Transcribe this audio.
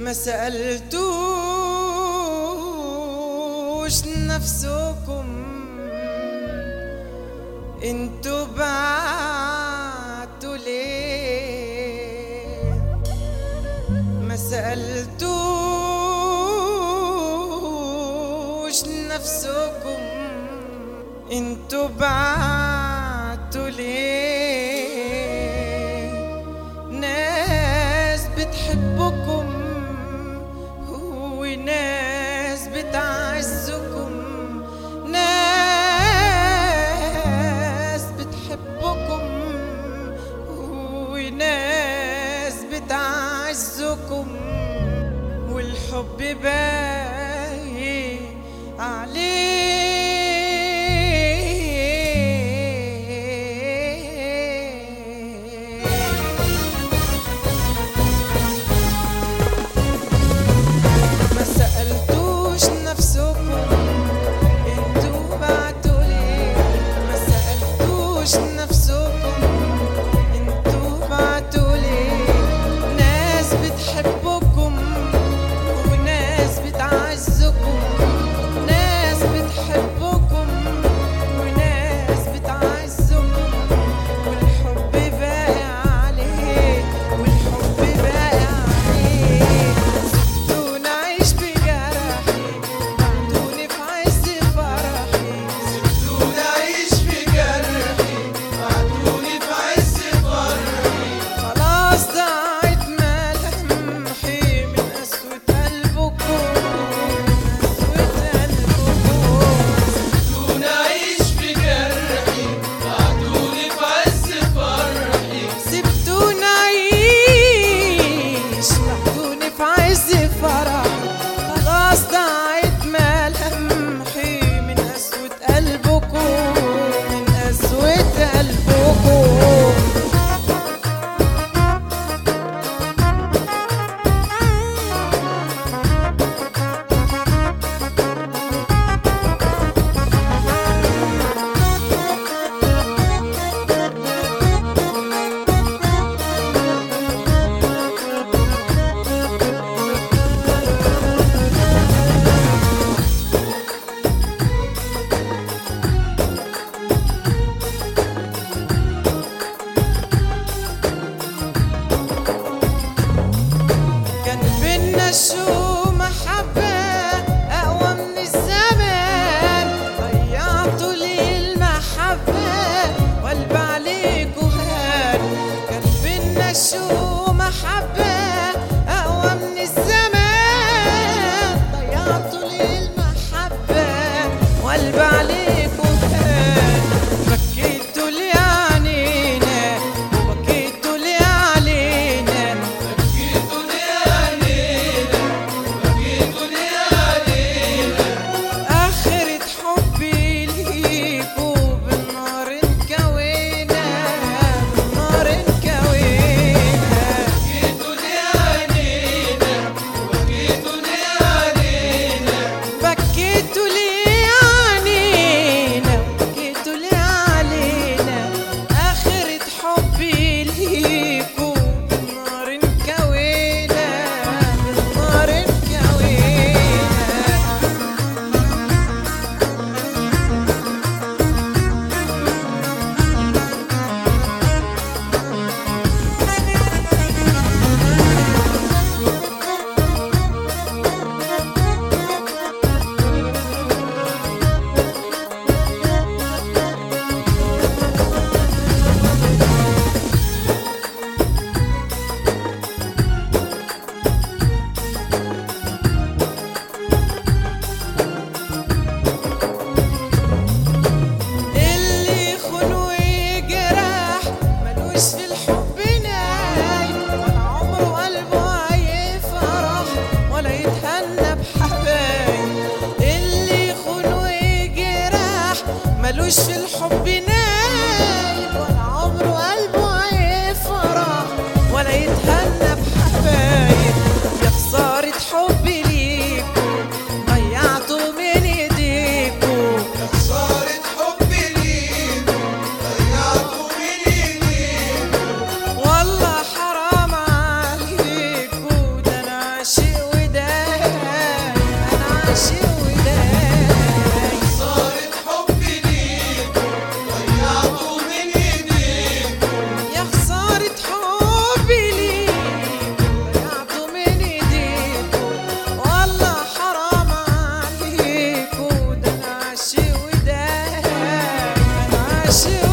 ما سألتوش نفسكم انتوا بعتوا ليه ما سألتوش نفسكم انتوا بعتوا ليه ناس بتحبكم وناس بتعزكم ناس بتحبكم وناس بتعزكم والحب باقي عليه ما سألتوش نفسكم انتوا بعتوا ليه ما سألتوش نفسكم انتوا بعتوا ليه ناس بتحبكم وناس بتعزكم ناس بتحبكم وناس بتعزكم والحب باقي عليه والحب باقي عليه سبتوني أعيش بجرحي بعتوني في عز فرحي سبتوني أعيش بجرحي بعتوني في عز فرحي خلاص ضاعت ملامحي من قسوة قلبكم من قسوة قلبكم سبتوني أعيش بجرحي بعتوني في عز فرحي سبتوني أعيش بعتوني في عز فرحي خلاص ضاعت ملامحي من قسوة قلبكم من قسوة قلبكم كان بينا شو محبة أقوى من الزمان ضيعتوا لي المحبة وقلب عليك وهان كان بينا شو محبة أقوى من الزمان ضيعتوا لي المحبة وقلب عليك وهان بكيتوا لي عنينا وبكيتوا لي علينا بكيتوا ليه علينا بكيتوا ليه علينا آخرة حبي ليكوا بالنار انكوينا بالنار انكوينا بكيتوا ليه علينا بكيتوا ليه علينا بكيتوا ليه علينا بكيتوا ليه علينا آخرة حبي ليكوا بالنار انكوينا بالنار انكوينا اللي يخون ويجرح ملوش في الحب نايم ولا عمره قلبه هيفرح ولا يتهنى بحبايب اللي يخون ويجرح ملوش في الحب نايم ولا عمره قلبه هيفرح ولا يتهنى بحبايب يا خسارة حبي ليكوا ضيعته من ايديكوا خسارة حبي ليكوا ضيعتوا من ايديكوا والله حرام عليكوا ده انا عاشق عاشق